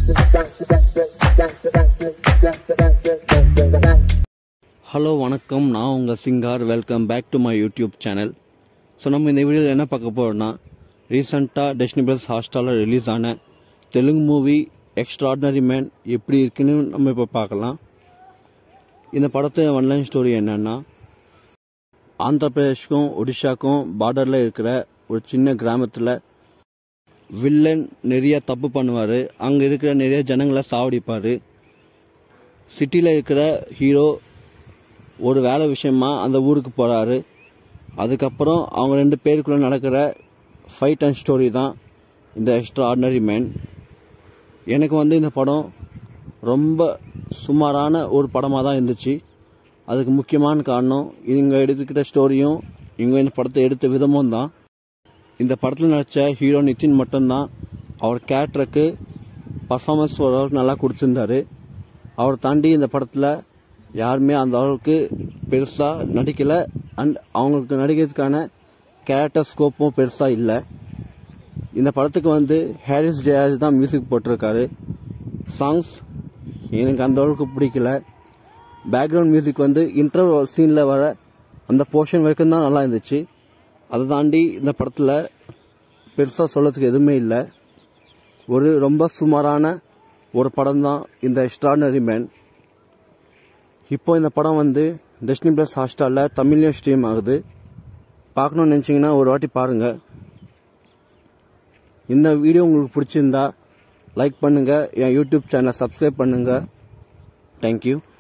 hello வணக்கம் நான் உங்கள் Singar welcome back to my YouTube channel so நம்ம இந்த வீடியோவில் என்ன பார்க்க போகிறோம்னா ரீசண்டாக டெஸ்னிபிள்ஸ் ஹாஸ்டாலில் ரிலீஸ் ஆன தெலுங்கு மூவி எக்ஸ்ட்ராடினரி மேன் எப்படி இருக்குன்னு நம்ம இப்போ பார்க்கலாம் இந்த படத்து ஒன்லைன் ஸ்டோரி என்னன்னா ஆந்திர பிரதேஷ்க்கும் ஒடிஷாக்கும் பார்டரில் இருக்கிற ஒரு சின்ன கிராமத்தில் வில்லன் நிறைய தப்பு பண்ணுவார் அங்கே இருக்கிற நிறைய ஜனங்களை சாவடிப்பார் சிட்டியில் இருக்கிற ஹீரோ ஒரு வேலை விஷயமா அந்த ஊருக்கு போகிறாரு அதுக்கப்புறம் அவங்க ரெண்டு பேருக்குள்ள நடக்கிற ஃபைட் அண்ட் ஸ்டோரி தான் இந்த எக்ஸ்ட்ரா ஆர்டினரி மேன் எனக்கு வந்து இந்த படம் ரொம்ப சுமாரான ஒரு படமாக தான் இருந்துச்சு அதுக்கு முக்கியமான காரணம் இவங்க எடுத்துக்கிட்ட ஸ்டோரியும் இவங்க இந்த படத்தை எடுத்த விதமும் தான் இந்த படத்தில் நடித்த ஹீரோ நிதின் மட்டும்தான் அவர் கேரக்டருக்கு பர்ஃபார்மன்ஸ் ஓரளவுக்கு நல்லா கொடுத்துருந்தாரு அவரை தாண்டி இந்த படத்தில் யாருமே அந்த அளவுக்கு பெருசாக நடிக்கலை அண்ட் அவங்களுக்கு நடிக்கிறதுக்கான கேரக்டர் ஸ்கோப்பும் பெருசாக இல்லை இந்த படத்துக்கு வந்து ஹாரிஸ் ஜெயாஜ் தான் மியூசிக் போட்டிருக்காரு சாங்ஸ் எனக்கு அந்த அளவுக்கு பிடிக்கல பேக்ரவுண்ட் மியூசிக் வந்து இன்டர்வல் சீனில் வர அந்த போர்ஷன் வரைக்கும் தான் நல்லா இருந்துச்சு அதை தாண்டி இந்த படத்தில் பெருசாக சொல்லறதுக்கு எதுவுமே இல்லை ஒரு ரொம்ப சுமாரான ஒரு படம் தான் இந்த எக்ஸ்ட்ராடனரி மேன் இப்போ இந்த படம் வந்து டெஸ்னி ப்ளஸ் ஹாட்ஸ்டாரில் தமிழ்லையும் ஸ்ட்ரீம் ஆகுது பார்க்கணும்னு நினச்சிங்கன்னா ஒரு வாட்டி பாருங்கள் இந்த வீடியோ உங்களுக்கு பிடிச்சிருந்தா லைக் பண்ணுங்கள் என் யூடியூப் சேனலை சப்ஸ்கிரைப் பண்ணுங்கள் தேங்க்யூ